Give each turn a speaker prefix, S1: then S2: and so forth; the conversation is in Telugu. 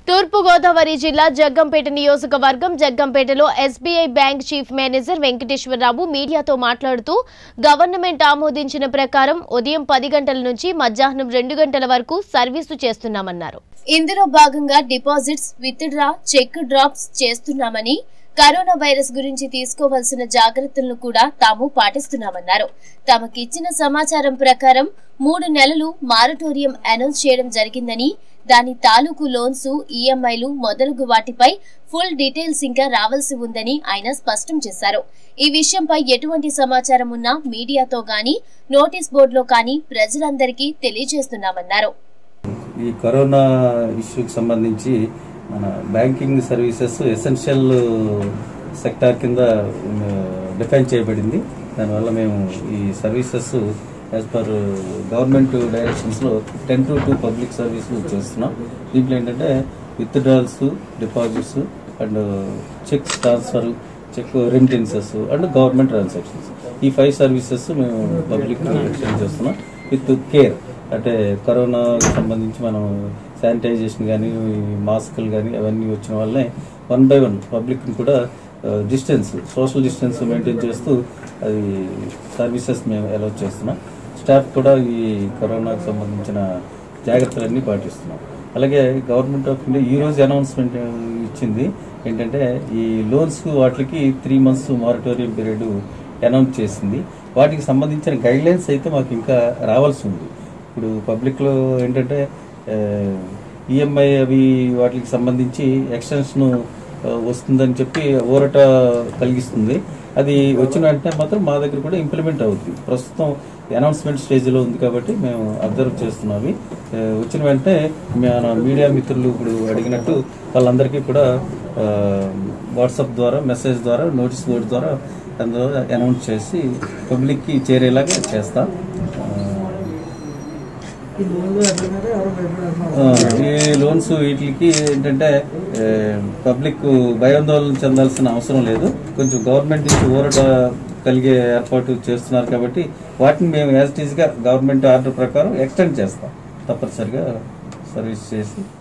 S1: తూర్పుగోదావరి జిల్లా జగ్గంపేట నియోజకవర్గం జగ్గంపేటలో SBI bank chief manager Venkateswara Rao మీడియాతో మాట్లాడుతూ గవర్నమెంట్ ఆమోదించిన ప్రకారం ఉదయం పది గంటల నుంచి మధ్యాహ్నం రెండు గంటల వరకు సర్వీసు చేస్తున్నామన్నారు ఇందులో భాగంగా డిపాజిట్స్ విత్డ్రా చెక్ డ్రాప్స్ చేస్తున్నామని కరోనా వైరస్ గురించి తీసుకోవాల్సిన జాగ్రత్తలను కూడా తాము పాటిస్తున్నామన్నారు తమకిచ్చిన సమాచారం ప్రకారం మూడు నెలలు మారటోరియం అనౌన్స్ చేయడం జరిగిందని దాని తాలూకు లోన్స్ ఈఎంఐలు మొదలగు వాటిపై ఫుల్ డీటెయిల్స్ ఇంకా రావాల్సి ఉందని ఆయన స్పష్టం చేశారు ఈ విషయంపై ఎటువంటి సమాచారం ఉన్నా మీడియాతో గాని నోటీస్ బోర్డులో కానీ ప్రజలందరికీ తెలియజేస్తున్నామన్నారు
S2: ఈ కరోనా ఇష్యూకి సంబంధించి మన బ్యాంకింగ్ సర్వీసెస్ ఎసెన్షియల్ సెక్టార్ కింద డిఫైన్ చేయబడింది దానివల్ల మేము ఈ సర్వీసెస్ యాజ్ పర్ గవర్నమెంట్ డైరెక్షన్స్లో ten to two public service చేస్తున్నాం దీంట్లో ఏంటంటే withdrawals deposits and cheques transfer cheque remittances and government transactions ఈ ఫైవ్ సర్వీసెస్ మేము పబ్లిక్ ఎక్స్టెండ్ చేస్తున్నాం విత్ కేర్ అంటే కరోనాకి సంబంధించి మనం శానిటైజేషన్ కానీ మాస్కులు కానీ అవన్నీ వచ్చిన వల్లనే వన్ బై వన్ పబ్లిక్ని కూడా డిస్టెన్స్ సోషల్ డిస్టెన్స్ మెయింటైన్ చేస్తూ అది సర్వీసెస్ మేము అలౌట్ చేస్తున్నాం స్టాఫ్ కూడా ఈ కరోనాకు సంబంధించిన జాగ్రత్తలన్నీ పాటిస్తున్నాం అలాగే గవర్నమెంట్ ఆఫ్ ఇండియా ఈ రోజు అనౌన్స్మెంట్ ఇచ్చింది ఏంటంటే ఈ లోన్స్ వాటికి three months moratorium period announce చేసింది వాటికి సంబంధించిన గైడ్లైన్స్ అయితే మాకు ఇంకా రావాల్సి ఉంది ఇప్పుడు పబ్లిక్లో ఏంటంటే ఈఎంఐ అవి వాటికి సంబంధించి ఎక్స్టెన్షన్ వస్తుందని చెప్పి ఊరట కలిగిస్తుంది అది వచ్చిన వెంటనే మాత్రం మా దగ్గర కూడా ఇంప్లిమెంట్ అవుతుంది ప్రస్తుతం అనౌన్స్మెంట్ స్టేజ్లో ఉంది కాబట్టి మేము అబ్జర్వ్ చేస్తున్నాం అవి ఆ, వచ్చిన వెంటనే మన మీడియా మిత్రులు ఇప్పుడు అడిగినట్టు వాళ్ళందరికీ కూడా వాట్సాప్ ద్వారా మెసేజ్ ద్వారా నోటీస్ బోర్డు ద్వారా అందులో అనౌన్స్ చేసి పబ్లిక్కి చేరేలాగా చేస్తాం ఆ,
S3: ఈ లోన్లు ఎట్లున్నారో ఎవరు భయపడారు
S2: ఆ, ఈ లోన్స్ వీటికి ఏంటంటే ఏ, పబ్లిక్ భయాందోళన చెందాల్సిన అవసరం లేదు కొంచెం గవర్నమెంట్ నుంచి ఊరట కలిగే ఏర్పాటు చేస్తున్నారు కాబట్టి వాటిని మేము యాజ్ గా గవర్నమెంట్ ఆర్డర్ ప్రకారం ఎక్స్టెండ్ చేస్తాం తప్పనిసరిగా సర్వీస్ చేసి